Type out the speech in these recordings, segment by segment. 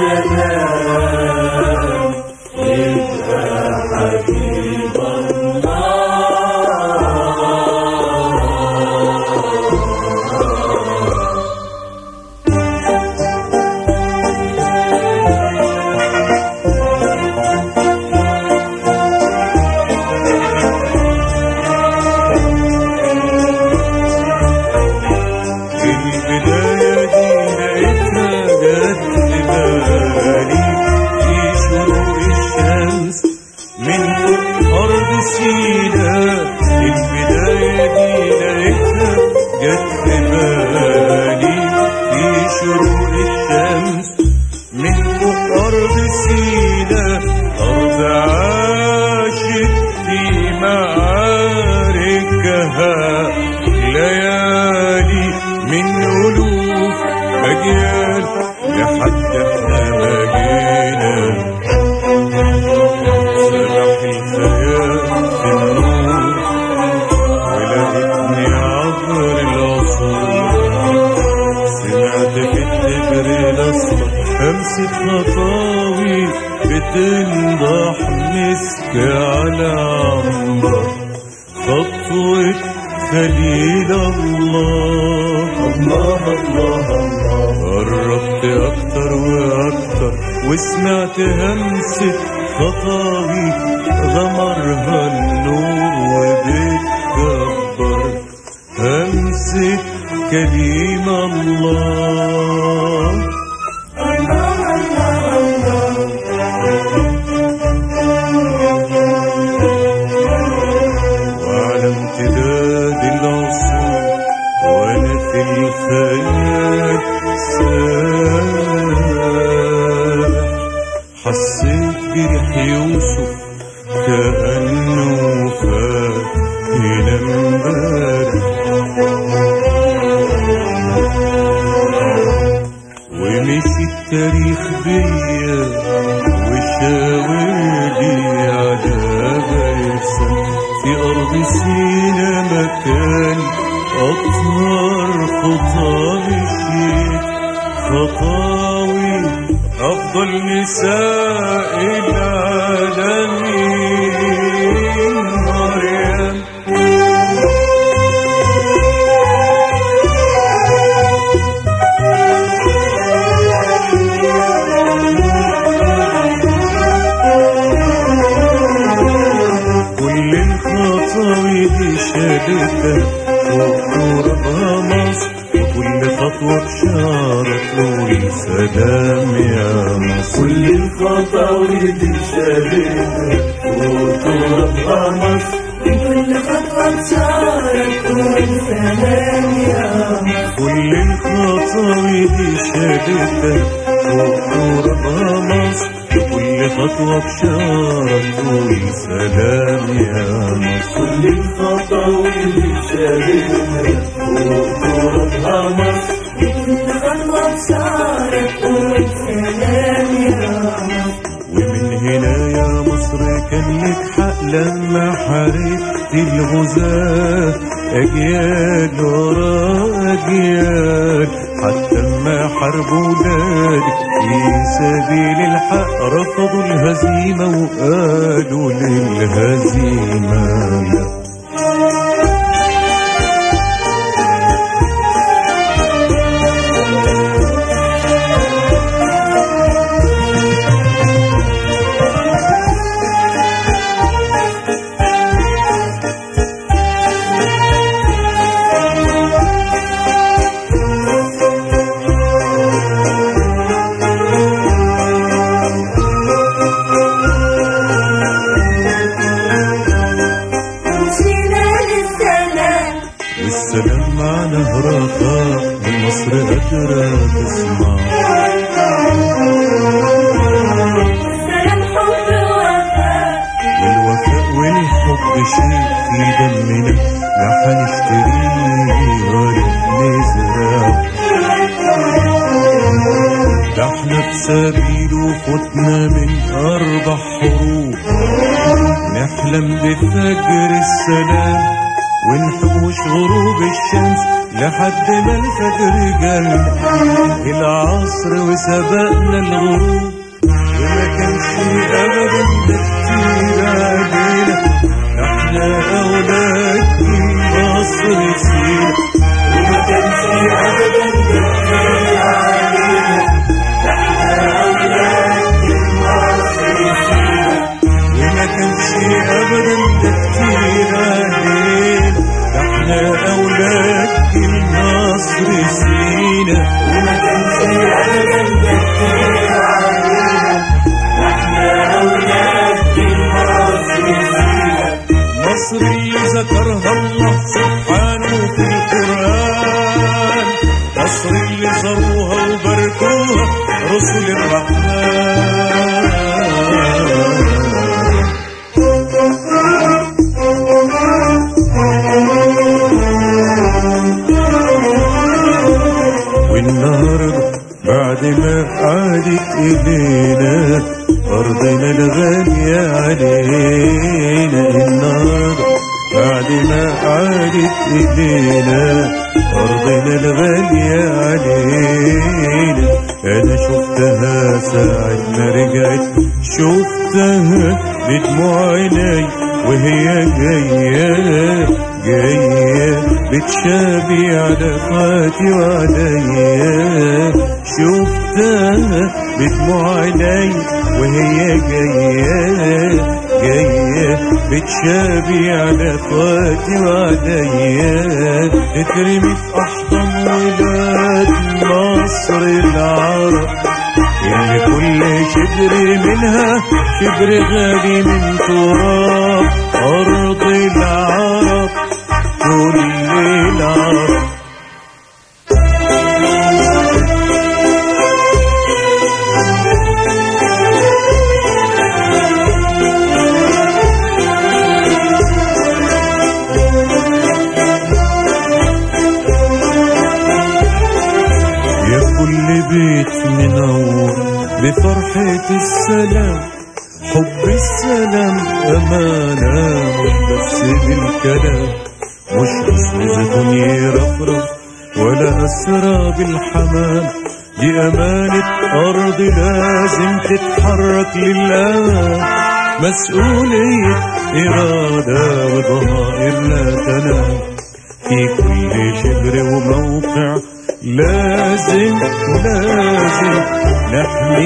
السلام يبقى حبيب الله البداية دي لقيتها جت بالي في شروق الشمس من فوق أرض سيناء البداية دي لقيتها جت بالي في شروق الشمس من فوق أرض سيناء أرض عاشت في معاركها ليالي من ألوف أجيال لحد احنا ما جينا سبح الخيال في النور ولقيتني عبر العصور سمعت في التبر الأصفر همسة خطاوي بتنضح مسك على عنبر خطوة خليل الله الله الله الله قربت أكتر وأكتر وسمعت همسة خطاوي غمرها النور وبتكبر همسة كريم الله وعلى امتداد العصور وانا في الخيال سابح حسيت بريح يوسف كأنه فات هنا امبارح ومشي التاريخ بيا وشاورلي على بيسا في أرض سينا مكان أطهر خطى مشيت خطاوي أفضل نساء العالمين مريم كل الخطاوي دي شالتها فوق ترابها مصر وكل خطوة بشارة تقول سلام يا مصر كل الخطاوي دي شالتها وتربها مصر بكل خطوة بشارة تقول سلام يا مصر كل الخطاوي دي شالتها فوق ترابها مصر وكل خطوة بشارة تقول سلام يا مصر كل الخطاوي دي شالتها وتربها مصر بكل خطوة بشارة تقول سلام يا مصر ومن هنا يا مصر كان لك حق لما حاربت الغزاة أجيال ورا أجيال حتى ما حاربوا ولادك في سبيل الحق رفضوا الهزيمة وقالوا للهزيمة لا مشينا للسلام والسلام مع نهر رخاء ومصر قادرة تسمع السلام حب ووفاء والوفاء والحب شيء في دمنا لا هنشتريه ولا بنزرع ده احنا في سبيل وفتنا من أربع حروب نحلم بفجر السلام ونحوش غروب الشمس لحد ما الفجر جل العصر وسبقنا الغروب وما كانش ابدا ده كتير علينا احنا اولاد مصر سينا وما كانش ابدا كتير علينا احنا اولاد مصر سينا وما كانش ابدا ده كتير علينا احنا اولاد النصر سينا وما كانش ابدا كتير علينا احنا اولاد مصر سينا مصر اللي ذكرها الله سبحانه في القرآن مصر اللي زاروها وباركوها رسل الرحمن والنهاردة بعد ما عادت إلينا أرضنا الغالية علينا النهاردة بعد ما عادت إلينا أرضنا الغالية علينا أنا شفتها ساعة ما رجعت شفتها بدموع عيني وهي جاية جاية بتشابي على فاتي وعليا شفتها بدموع عيني وهي جاية جاية بتشابي على فاتي وعليا تترمي في أحضان ولاد مصر العرب اللي كل شبر منها شبر غالي من تراب أرض العرب كل العرب يا كل بيت منور بفرحة السلام حب السلام أمانة مش بس بالكلام مش اسم زيتون يرفرف ولا أسرى بالحمام دي أمانة أرض لازم تتحرك للأمان مسؤولية إرادة وضمائر لا تنام في كل شبر وموقع لازم لازم نحمي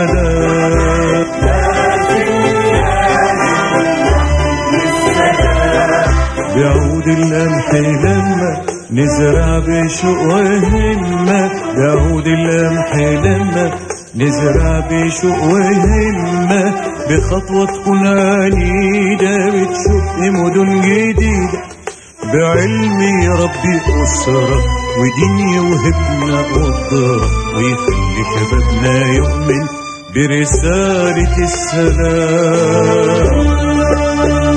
السلام بعود القمح لما نزرع بشوق وهمة بعود القمح لما نزرع بشوق وهمة بخطوة تكون عنيدة بتشق مدن جديدة بعلمي ربي أسرة ودين يوهبنا قدرة ويخلي شبابنا يؤمن برسالة السلام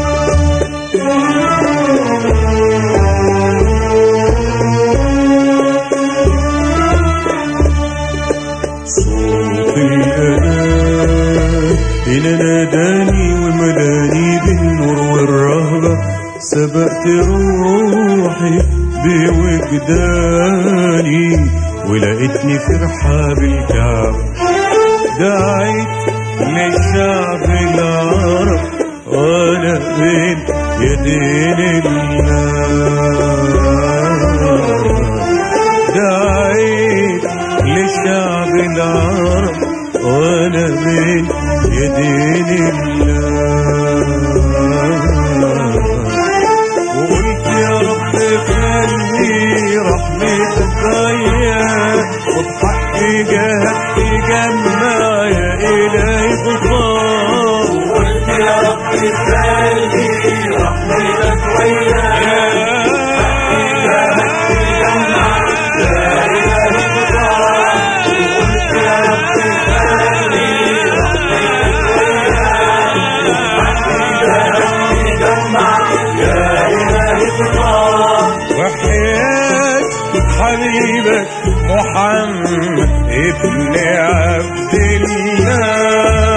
صوت الأذان هنا ناداني وملاني بالنور والرهبة سبقت روحي بوجداني ولقيتني في رحاب الكعبة دعيت للشعب العرب وانا بين يدين الله دعيت للشعب العرب وانا بين يدين الله وقلت يا رب خلي رحمتك ضيق وبحق جهك تجمع يا إلهي غفار قلت يا رب خلي رحمتك وياك وحياة حبيبك محمد ابن عبد الله